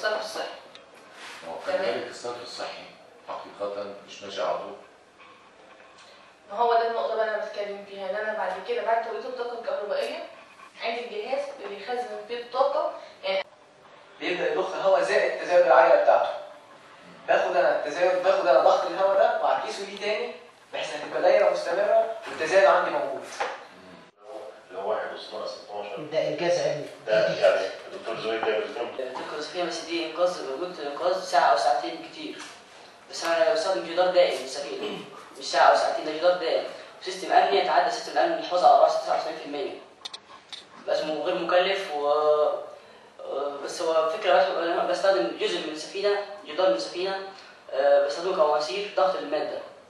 الصرف الصحي ما هو تمام. كذلك الصرف الصحي حقيقة مش ماشي على طول ما هو ده النقطة بقى أنا بتكلم فيها إن أنا بعد كده بعد توليد الطاقة الكهربائية عندي الجهاز اللي يخزن فيه الطاقة يعني بيبدا يضخ هواء زائد تزايد العجله بتاعته باخد انا التزايد باخد انا ضغط الهواء ده واعكسه ليه تاني بحيث انها تبقى دايره مستمره والتزايد عندي موجود اللي هو 1 أس ناقص 12 ده انجاز علمي ده يعني الدكتور زويل ده بالفهم الطاقة الإضافية بس دي إنقاذ مدة الإنقاذ ساعة أو ساعتين كتير بس أنا بستخدم جدار دائم للسفينة مش ساعة أو ساعتين ده جدار دائم وسيستم أمني يتعدى سيستم الأمن الحفاظ على رأس 99% بس مو- غير مكلف و آه، بس هو فكرة بس أنا بستخدم جزء من السفينة جدار من السفينة آه، بستخدمه كمواسير ضغط المادة